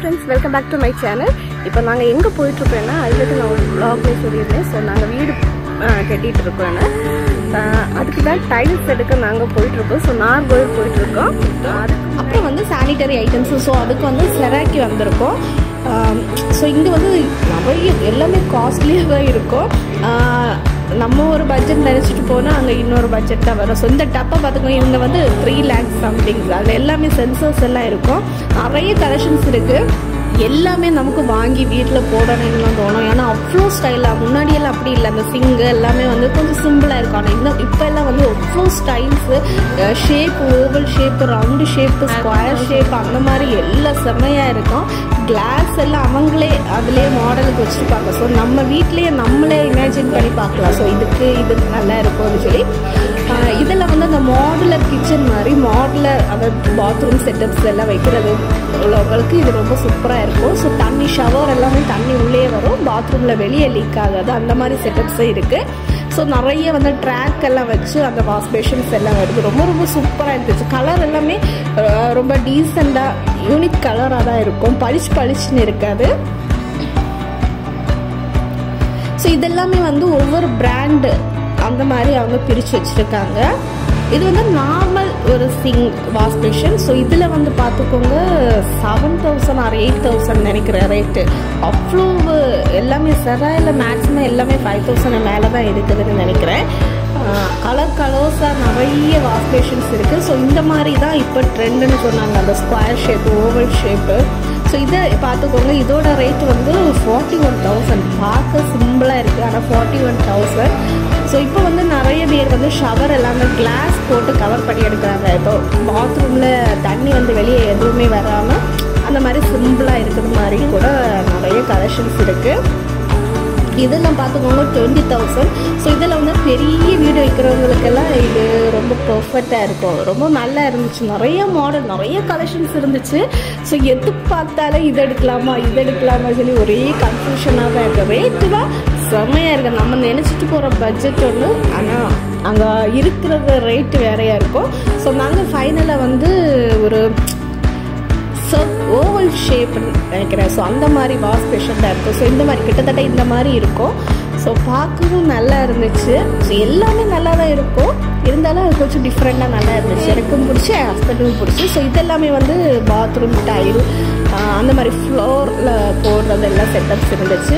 friends welcome back to my channel இப்போ நாங்கள் எங்கே போயிட்டுருக்கோன்னா அதுக்கு நான் ஒரு ப்ளாக்லேயே சொல்லியிருந்தேன் ஸோ நாங்கள் வீடு ஆஹ், கட்டிட்டு இருக்கோன்னு ஆஹ், அதுக்கு தான் டைல்ஸ் எடுக்க நாங்கள் போயிட்டுருக்கோம் ஸோ நார்கோயில் போயிட்டுருக்கோம் அதுக்கு அப்புறம் வந்து சானிட்டரி ஐட்டம்ஸு ஸோ அதுக்கு வந்து செராக்கி வந்திருக்கோம் ஸோ இங்கே வந்து நிறைய எல்லாமே காஸ்ட்லியாக தான் இருக்கும் ஆஹ் நம்ம ஒரு பட்ஜெட் நினச்சிட்டு போனால் அங்கே இன்னொரு பட்ஜெட் தான் வரும் ஸோ இந்த டப்பை பார்த்துக்கோங்க இவங்க வந்து த்ரீ லேக்ஸ் சம்திங் அதில் எல்லாமே சென்சர்ஸ் எல்லாம் இருக்கும் நிறைய கலெக்ஷன்ஸ் இருக்குது எல்லாமே நமக்கு வாங்கி வீட்டில் போடணும்னு தான் தோணும் ஏன்னா அவ்வளோ ஸ்டைலாக முன்னாடியெல்லாம் அப்படி இல்லை அந்த சிங்கு எல்லாமே வந்து கொஞ்சம் சிம்பிளாக இருக்கும் ஆனால் இன்னும் இப்போ எல்லாம் வந்து அவ்வளோ styles shape oval shape round shape square shape அந்த மாதிரி எல்லாம் செம்மையாக இருக்கும் கிளாஸ் எல்லாம் அவங்களே அதிலே மாடலுக்கு வச்சுருப்பாங்க ஸோ நம்ம வீட்லேயே நம்மளே இமேஜின் பண்ணி பார்க்கலாம் ஸோ இதுக்கு இது நல்லா இருக்கும்னு சொல்லி இதில் வந்து அந்த மாடுலர் கிச்சன் மாதிரி மாடுலர் அந்த பாத்ரூம் செட்டப்ஸ் எல்லாம் வைக்கிறது உள்ளவங்களுக்கு இது ரொம்ப சூப்பராக இருக்கும் ஸோ தண்ணி ஷவர் எல்லாமே தண்ணி உள்ளே வரும் பாத்ரூமில் வெளியே லீக் ஆகாது அந்த மாதிரி செட்டப்ஸும் இருக்குது ஸோ நிறைய வந்து ட்ராக் எல்லாம் வச்சு அந்த வாஷ் பேஷன்ஸ் எல்லாம் வருது ரொம்ப ரொம்ப சூப்பராக இருந்துச்சு கலர் எல்லாமே அஹ், ரொம்ப டீசெண்டாக யூனிக் கலராக தான் இருக்கும் பளிச்சு பளிச்சுன்னு இருக்காது ஸோ இதெல்லாமே வந்து ஒவ்வொரு பிராண்டு அந்த மாதிரி அவங்க பிரித்து வச்சுருக்காங்க இது வந்து நார்மல் ஒரு சிங் வாஷ் பேஷன் ஸோ இதில் வந்து பார்த்துக்கோங்க seven thousand or eight thousand நினைக்கிற ரேட்டு அவ்வளோ எல்லாமே செராயில் மேக்ஸிமம் எல்லாமே ஃபைவ் தௌசண்ட் மேலே தான் இருக்குதுன்னு நினைக்கிறேன் கலர் கலர்ஸாக நிறைய வாஷ் பேஷன்ஸ் இருக்குது ஸோ இந்த மாதிரி தான் இப்போ ட்ரெண்டுன்னு சொன்னாங்க அந்த square shape oval shape so இதை பார்த்துக்கோங்க இதோட ரேட் வந்து ஃபார்ட்டி ஒன் தௌசண்ட் பார்க்க சிம்பிளாக இருக்குது ஆனால் ஃபார்ட்டி ஒன் தௌசண்ட் ஸோ இப்போ வந்து நிறைய பேர் வந்து ஷவர் எல்லாமே கிளாஸ் போட்டு கவர் பண்ணி எடுக்கிறாங்க இப்போ பாத்ரூமில் தண்ணி வந்து வெளியே எதுவுமே வராமல் அந்த மாதிரி சிம்பிளாக இருக்கிற மாதிரி கூட நிறைய கலெக்ஷன்ஸ் இருக்குது இதெல்லாம் பார்த்துக்கோங்க டுவெண்ட்டி தௌசண்ட் ஸோ இதில் வந்து பெரிய வீடு வைக்கிறவங்களுக்கெல்லாம் இது ரொம்ப பர்ஃபெக்டாக இருக்கும் ரொம்ப நல்லா இருந்துச்சு நிறைய மாடல் நிறைய கலெக்ஷன்ஸ் இருந்துச்சு ஸோ எது பார்த்தாலும் இது எடுக்கலாமா இது எடுக்கலாமா சொல்லி ஒரே கன்ஃபியூஷனாக தான் இருக்குது ரேட்டு தான் செம்மையாக இருக்குது நம்ம நினச்சிட்டு போகிற பட்ஜெட் ஒன்று ஆனால் அங்கே இருக்கிறது ரேட்டு வேறையாக இருக்கும் ஸோ நாங்கள் ஃபைனலாக வந்து ஒரு ஸோ ஓவல் ஷேப்னு நினைக்கிறேன் ஸோ அந்த மாதிரி வாஷ் பேஷண்டாக இருக்கும் ஸோ இந்த மாதிரி கிட்டத்தட்ட இந்த மாதிரி இருக்கும் ஸோ பார்க்கவும் நல்லா இருந்துச்சு ஸோ எல்லாமே நல்லா தான் இருக்கும் இருந்தாலும் அது கொஞ்சம் டிஃப்ரெண்ட்டாக நல்லா இருந்துச்சு எனக்கும் பிடிச்சி என் ஹஸ்பண்டுக்கும் பிடிச்சி ஸோ இதெல்லாமே வந்து பாத்ரூம் டைல் அந்த மாதிரி ஃப்ளோரில் போடுறது எல்லாம் செட்டப்ஸ் இருந்துச்சு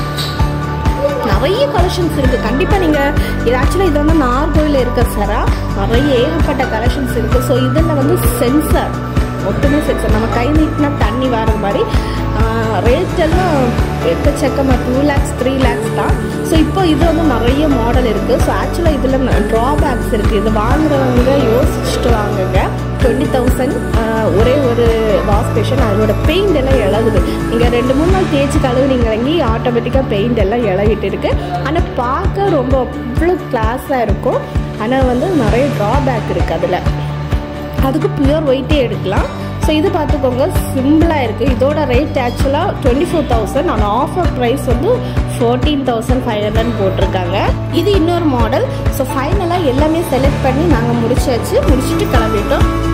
நிறைய கலெக்ஷன்ஸ் இருக்குது கண்டிப்பாக நீங்கள் இது ஆக்சுவலாக இது வந்து நார்கோயில் இருக்க சரா நிறைய ஏகப்பட்ட கலெக்ஷன்ஸ் இருக்குது ஸோ இதில் வந்து சென்சார் மொத்தமே சென்சார் நம்ம கை நீட்டினா தண்ணி வர மாதிரி ரேட் எல்லாம் எக்கச்சக்கமாக டூ லேக்ஸ் த்ரீ லேக்ஸ் தான் ஸோ இப்போ இது வந்து நிறைய மாடல் இருக்குது ஸோ ஆக்சுவலாக இதில் ட்ராபேக்ஸ் இருக்குது இது வாங்குறவங்க யோசிச்சுட்டு வாங்குங்க டுவெண்ட்டி தௌசண்ட் ஒரே ஒரு வாஷ் பேஷன் அதோட பெயிண்ட் எல்லாம் இழகுது நீங்கள் ரெண்டு மூணு நாள் தேய்ச்சி கழுவுனீங்கி ஆட்டோமேட்டிக்காக பெயிண்ட் எல்லாம் இழகிட்டு இருக்கு ஆனால் பார்க்க ரொம்ப அவ்வளோ கிளாஸாக இருக்கும் ஆனால் வந்து நிறைய ட்ராபேக் இருக்குது அதில் அதுக்கு பியூர் ஒயிட்டே எடுக்கலாம் ஸோ இது பார்த்துக்கோங்க சிம்பிளாக இருக்குது இதோட ரேட் ஆக்சுவலாக டுவெண்ட்டி ஃபோர் தௌசண்ட் ஆனால் ஆஃபர் ப்ரைஸ் வந்து ஃபோர்டீன் தௌசண்ட் ஃபைவ் ஹண்ட்ரட் போட்டிருக்காங்க இது இன்னொரு மாடல் ஸோ ஃபைனலாக எல்லாமே செலக்ட் பண்ணி நாங்கள் முடிச்சாச்சு முடிச்சுட்டு கிளம்பிட்டோம்